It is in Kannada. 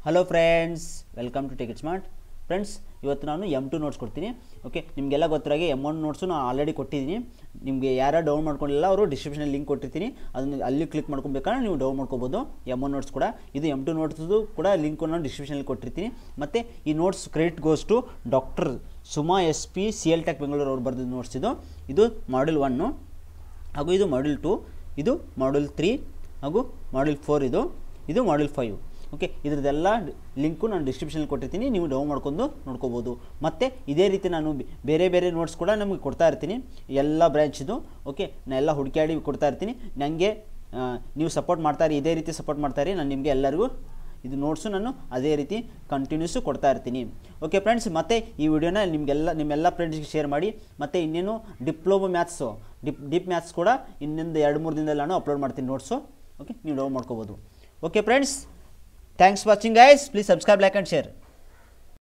hello friends welcome to ticket smart friends ಇವತ್ತು ನಾನು ಎಮ್ ಟು ನೋಟ್ಸ್ ಕೊಡ್ತೀನಿ ಓಕೆ ನಿಮಗೆಲ್ಲ ಗೊತ್ತಿರಾಗೆ ಎಮ್ ಒನ್ ನೋಟ್ಸು ನಾನು ಆಲ್ರೆಡಿ ಕೊಟ್ಟಿದ್ದೀನಿ ನಿಮಗೆ ಯಾರು ಡೌನ್ ಮಾಡ್ಕೊಂಡಿಲ್ಲ ಅವರು ಡಿಸ್ಕ್ರಿಪ್ಷನಲ್ಲಿ ಲಿಂಕ್ ಕೊಟ್ಟಿರ್ತೀನಿ ಅದನ್ನು ಅಲ್ಲಿ ಕ್ಲಿಕ್ ಮಾಡ್ಕೊಬೇಕಾದ್ರೆ ನೀವು ಡೌನ್ ಮಾಡ್ಕೋಬೋದು ಎಮ್ ಒನ್ ನೋಟ್ಸ್ ಕೂಡ ಇದು ಎಮ್ ಟು ನೋಟ್ಸ್ದು ಕೂಡ ಲಿಂಕನ್ನು ಡಿಸ್ಕ್ರಿಪ್ಷನಲ್ಲಿ ಕೊಟ್ಟಿರ್ತೀನಿ ಮತ್ತು ಈ notes credit goes to doctor Suma S P C L tech Bengaluru ಅವ್ರು ಬರೆದಿದ್ದು ನೋಟ್ಸ್ ಇದು ಇದು ಮಾಡ್ಯೂಲ್ ಒನ್ನು ಹಾಗೂ ಇದು ಮಾಡ್ಯೂಲ್ ಟು ಇದು ಮಾಡ್ಯೂಲ್ ತ್ರೀ ಹಾಗೂ ಮಾಡ್ಯೂಲ್ ಫೋರ್ ಇದು ಇದು ಮಾಡ್ಯೂಲ್ ಫೈವ್ ಓಕೆ ಇದ್ರದ್ದೆಲ್ಲ ಲಿಂಕು ನಾನು ಡಿಸ್ಕ್ರಿಪ್ಷನಲ್ಲಿ ಕೊಟ್ಟಿರ್ತೀನಿ ನೀವು ಡೌನ್ ಮಾಡ್ಕೊಂಡು ನೋಡ್ಕೋಬೋದು ಮತ್ತು ಇದೇ ರೀತಿ ನಾನು ಬೆ- ಬೇರೆ ಬೇರೆ ನೋಟ್ಸ್ ಕೂಡ ನಮಗೆ ಕೊಡ್ತಾ ಇರ್ತೀನಿ ಎಲ್ಲ ಬ್ರ್ಯಾಂಚಿದು ಓಕೆ ನಾನು ಎಲ್ಲ ಹುಡುಕಾಡಿ ಕೊಡ್ತಾ ಇರ್ತೀನಿ ನನಗೆ ನೀವು ಸಪೋರ್ಟ್ ಮಾಡ್ತಾಯಿರಿ ಇದೇ ರೀತಿ ಸಪೋರ್ಟ್ ಮಾಡ್ತಾಯಿರಿ ನಾನು ನಿಮಗೆ ಎಲ್ಲರಿಗೂ ಇದು ನೋಟ್ಸು ನಾನು ಅದೇ ರೀತಿ ಕಂಟಿನ್ಯೂಸು ಕೊಡ್ತಾ ಇರ್ತೀನಿ ಓಕೆ ಫ್ರೆಂಡ್ಸ್ ಮತ್ತೆ ಈ ವಿಡಿಯೋನ ನಿಮಗೆಲ್ಲ ನಿಮ್ಮೆಲ್ಲ ಫ್ರೆಂಡ್ಸ್ಗೆ ಶೇರ್ ಮಾಡಿ ಮತ್ತು ಇನ್ನೇನು diploma maths dip dip maths ಕೂಡ ಇನ್ನೊಂದು ಎರಡು ಮೂರು ದಿನದಲ್ಲಿ ನಾನು ಅಪ್ಲೋಡ್ ಮಾಡ್ತೀನಿ ನೋಟ್ಸು ಓಕೆ ನೀವು ಡೌನ್ ಮಾಡ್ಕೋಬೋದು okay friends thanks watching guys please subscribe like and share